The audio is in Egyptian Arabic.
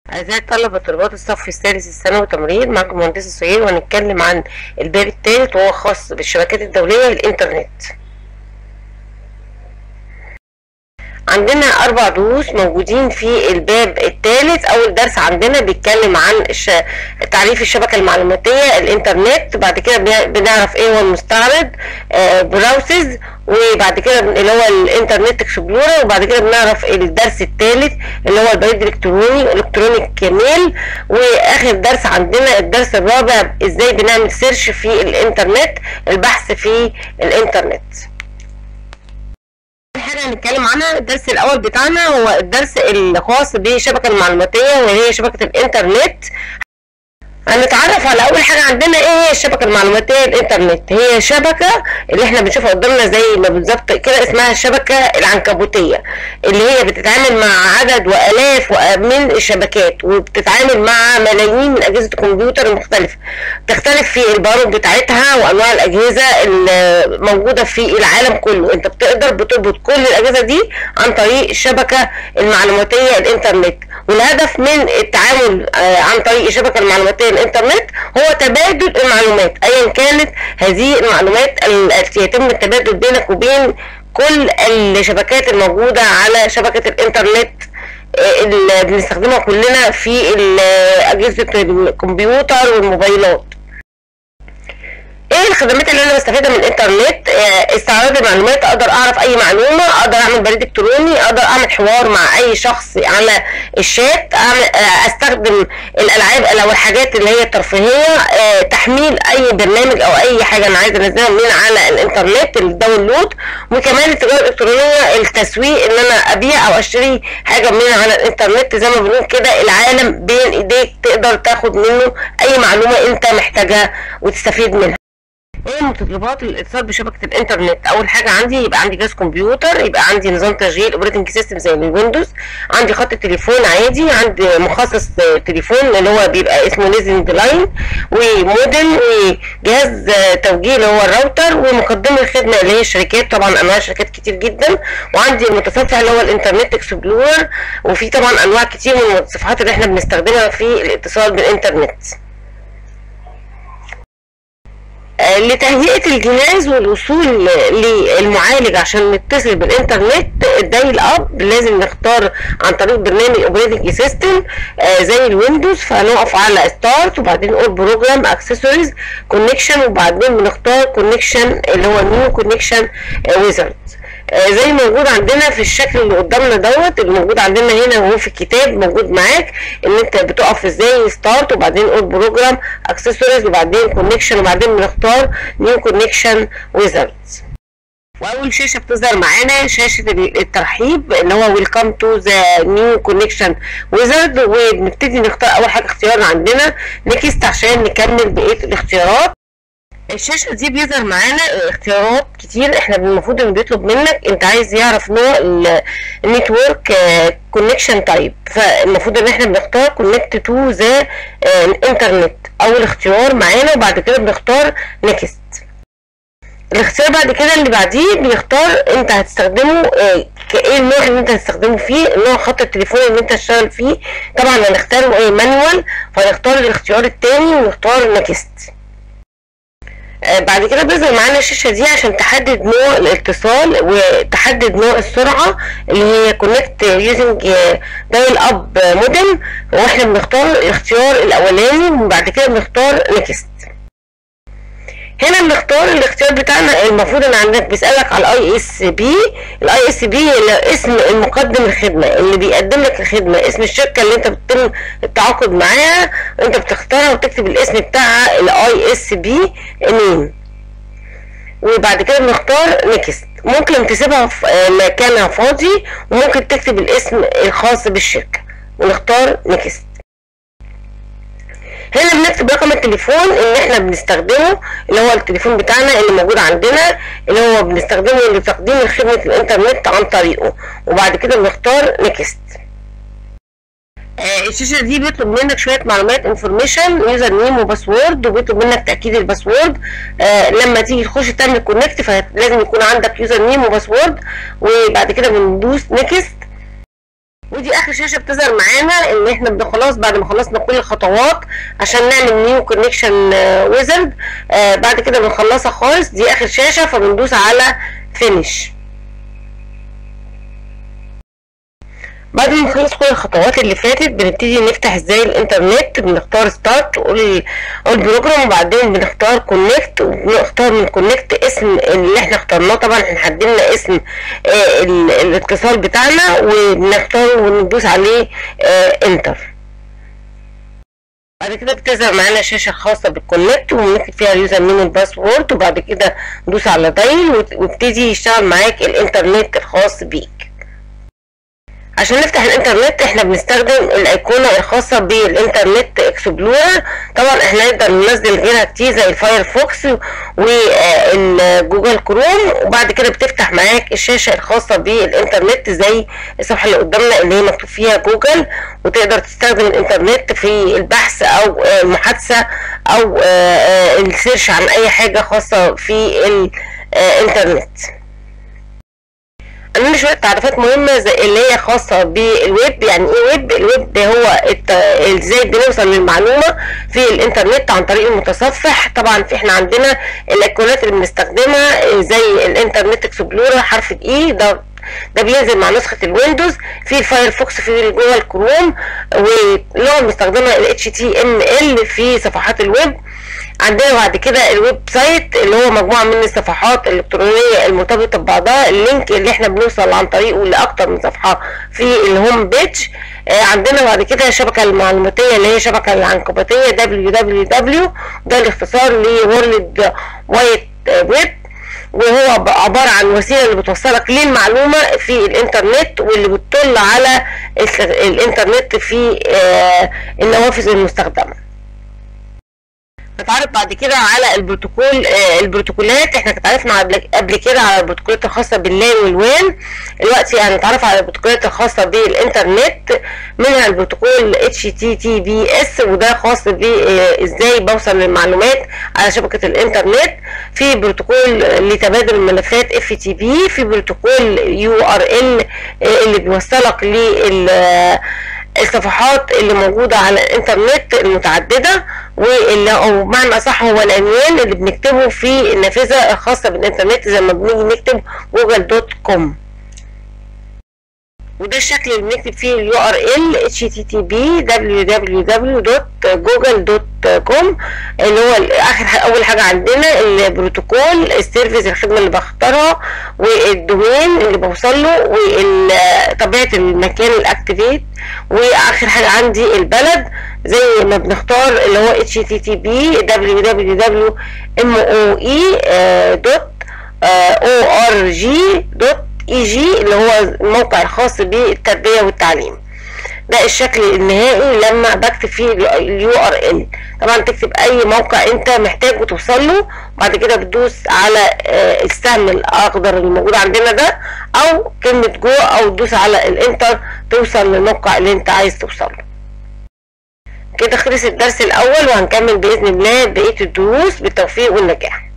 أعزائي الطلبة طلبات الصف الثالث الثانوي تمريض معكم مهندس السهيل وهنتكلم عن الباب الثالث وهو خاص بالشبكات الدولية الإنترنت عندنا أربع دروس موجودين في الباب الثالث أول درس عندنا بيتكلم عن الش... تعريف الشبكة المعلوماتية الإنترنت بعد كده بن- بنعرف إيه هو المستعرض آه براوسز وبعد كده بن- اللي هو الإنترنت اكسبلورر وبعد كده بنعرف الدرس الثالث اللي هو البريد الإلكتروني إلكترونيك ميل وآخر درس عندنا الدرس الرابع إزاي بنعمل سيرش في الإنترنت البحث في الإنترنت أول حاجة هنتكلم عنها الدرس الأول بتاعنا هو الدرس الخاص بالشبكة المعلوماتية وهي شبكة الإنترنت هنتعرف على أول حاجة عندنا إيه هي الشبكة المعلوماتية الإنترنت هي شبكة اللي إحنا بنشوفها قدامنا زي ما بالظبط كده اسمها الشبكة العنكبوتية اللي هي بتتعامل مع عدد وآلاف من الشبكات وبتتعامل مع ملايين من أجهزة الكمبيوتر المختلفة تختلف في البرامج بتاعتها وأنواع الأجهزة الموجودة في العالم كله أنت بتقدر بتربط كل الأجهزة دي عن طريق الشبكة المعلوماتية الإنترنت والهدف من التعامل آه، عن طريق الشبكة المعلوماتية الإنترنت هو تبادل المعلومات أيا كانت هذه المعلومات التي يتم التبادل بينك وبين كل الشبكات الموجودة على شبكة الإنترنت آه، اللي بنستخدمها كلنا في ال- أجهزة الكمبيوتر والموبايلات ايه الخدمات اللي انا بستفيدها من الانترنت آه، استعراض المعلومات اقدر اعرف اي معلومه اقدر اعمل بريد الكتروني اقدر اعمل حوار مع اي شخص على الشات أعمل آه، استخدم الالعاب او الحاجات اللي هي الترفيهيه آه، تحميل اي برنامج او اي حاجه انا عايزه انزلها من على الانترنت الداونلود وكمان التجاره الالكترونيه التسويق ان انا ابيع او اشتري حاجه من على الانترنت زي ما بنقول كده العالم بين ايديك تقدر تاخد منه اي معلومه انت محتاجها وتستفيد منها ايه متطلبات الاتصال بشبكه الانترنت اول حاجه عندي يبقى عندي جهاز كمبيوتر يبقى عندي نظام تشغيل اوبريتنج سيستم زي الويندوز عندي خط تليفون عادي عندي مخصص آه، تليفون اللي هو بيبقى اسمه ليزنج لاين ومودم وجهاز آه، توجيه اللي هو الراوتر ومقدم الخدمه اللي هي الشركات طبعا انواع شركات كتير جدا وعندي المتصفح اللي هو الانترنت اكسبلورر وفي طبعا انواع كتير من المتصفحات اللي احنا بنستخدمها في الاتصال بالانترنت آه، لتهيئة الجهاز والوصول للمعالج عشان نتصل بالإنترنت الدايل أب لازم نختار عن طريق برنامج اوبريتنج سيستم زي الويندوز فهنقف على ستارت وبعدين نقول بروجرام اكسسوارز كونكشن وبعدين بنختار كونكشن اللي هو نيو كونكشن ويزرد زي موجود عندنا في الشكل اللي قدامنا دوت اللي موجود عندنا هنا وهو في الكتاب موجود معاك ان انت بتقف ازاي ستارت وبعدين قول بروجرام اكسسوارز وبعدين كونكشن وبعدين بنختار نيو كونكشن ويزردز واول شاشه بتظهر معانا شاشه الترحيب اللي هو ويلكم تو ذا نيو كونكشن ويزرد وبنبتدي نختار اول حاجه اختيار عندنا نكست عشان نكمل بقيه الاختيارات الشاشة دي بيظهر معانا اختيارات كتير احنا المفروض انه بيطلب منك انت عايز يعرف نوع النتورك كونكشن تايب فالمفروض ان احنا بنختار كونكت تو ذا انترنت اول اختيار معانا وبعد كده بنختار نيكست الاختيار بعد كده اللي بعديه بيختار انت هتستخدمه اه، كايه النوع اللي انت هتستخدمه فيه نوع خط التليفون اللي انت هتشتغل فيه طبعا هنختاره ايه مانوال فنختار الاختيار التاني ونختار نيكست آه، بعد كده بيظهر معانا الشاشة دي عشان تحدد نوع الاتصال وتحدد نوع السرعة اللي هي كونكت يوزنج دايل اب مودم واحنا بنختار الاختيار الاولاني وبعد كده بنختار نيكست هنا بنختار الاختيار بتاعنا المفروض ان عندك بيسألك على الاي اس بي الاي اس بي اسم المقدم الخدمة اللي بيقدم لك الخدمة اسم الشركة اللي انت بتتم التعاقد معاها انت بتختارها وتكتب الاسم بتاعها الاي اس بي نيم وبعد كده بنختار نيكست ممكن تسيبها في آه، مكانها فاضي وممكن تكتب الاسم الخاص بالشركة ونختار نيكست هنا بنكتب رقم التليفون اللي احنا بنستخدمه اللي هو التليفون بتاعنا اللي موجود عندنا اللي هو بنستخدمه لتقديم خدمة الانترنت عن طريقه وبعد كده بنختار نيكست آه، الشاشه دي بيطلب منك شويه معلومات انفورميشن يوزر نيم وباسورد وبيطلب منك تاكيد الباسورد آه لما تيجي تخش تعمل كونكت فلازم يكون عندك يوزر نيم وباسورد وبعد كده بندوس نيكست ودي اخر شاشه بتظهر معانا ان احنا خلاص بعد ما خلصنا كل الخطوات عشان نعمل نيو كونكشن ويزرد بعد كده بنخلصها خالص دي اخر شاشه فبندوس على فينيش بعد ما نخلص كل الخطوات اللي فاتت بنبتدي نفتح ازاي الانترنت بنختار ستارت اول بروجرام وبعدين بنختار كونكت وبنختار من كونكت اسم اللي احنا اخترناه طبعا احنا حددنا اسم اه الاتصال بتاعنا وبنختاره وندوس عليه اه انتر بعد كده بتظهر معانا شاشة خاصة بالكونكت وبنكتب فيها اليوزر نيم والباسورد وبعد كده ندوس على دايل ويبتدي يشتغل معاك الانترنت الخاص بيك عشان نفتح الانترنت احنا بنستخدم الايقونه الخاصه بالانترنت اكسبلورر طبعا احنا نقدر ننزل غيرها كتير زي الفايرفوكس والجوجل كروم وبعد كده بتفتح معاك الشاشه الخاصه بالانترنت زي الصفحه اللي قدامنا اللي هي مكتوب فيها جوجل وتقدر تستخدم الانترنت في البحث او المحادثه او السيرش عن اي حاجه خاصه في الانترنت عندنا شويه تعريفات مهمه زي اللي هي خاصه بالويب يعني ايه ويب الويب هو ازاي بنوصل للمعلومه في الانترنت عن طريق المتصفح طبعا في احنا عندنا الايقونات اللي بنستخدمها زي الانترنت اكسبلورر حرف الاي ده ده بينزل مع نسخة الويندوز في الفايرفوكس في جوه الكروم ولغة بنستخدمها ال HTML في صفحات الويب عندنا بعد كده الويب سايت اللي هو مجموعه من الصفحات الالكترونيه المرتبطه ببعضها اللينك اللي احنا بنوصل عن طريقه لاكتر من صفحه في الهوم بيج آه عندنا بعد كده الشبكه المعلوماتيه اللي هي الشبكه العنكبوتيه www ده الاختصار لورلد وايت ويب وهو عبارة عن وسيلة اللي بتوصلك للمعلومة في الانترنت واللي بتطل على الانترنت في آه النوافذ المستخدمة نتعرف بعد كده على البروتوكول آه البروتوكولات احنا اتعرفنا قبل كده على البروتوكولات الخاصه باللان والوان دلوقتي هنتعرف على البروتوكولات الخاصه بالانترنت منها البروتوكول HTTPS وده خاص بازاي آه بوصل للمعلومات على شبكه الانترنت في بروتوكول لتبادل الملفات FTP في بروتوكول URL آه اللي بيوصلك لل الصفحات اللي موجودة على الانترنت المتعددة واللي او بمعنى اصح هو العنوان اللي بنكتبه في النافذة الخاصة بالانترنت زي ما بنيجي نكتب جوجل دوت كوم وده الشكل اللي بنكتب فيه اليو ار ال http www.google.com اللي هو اخر اول حاجه عندنا البروتوكول السيرفيس الخدمه اللي بختارها والدومين اللي بوصل له وطبيعه المكان الاكتيفيت واخر حاجه عندي البلد زي ما بنختار اللي هو http www.moe.org اي جي اللي هو الموقع الخاص بالتربيه والتعليم ده الشكل النهائي لما بكتب فيه اليو ار ال طبعا تكتب اي موقع انت محتاج توصل له وبعد كده بتدوس على السهم الاخضر اللي موجود عندنا ده او كلمه جو او تدوس على الانتر توصل للموقع اللي انت عايز توصل له كده خلص الدرس الاول وهنكمل باذن الله بقيه الدروس بالتوفيق والنجاح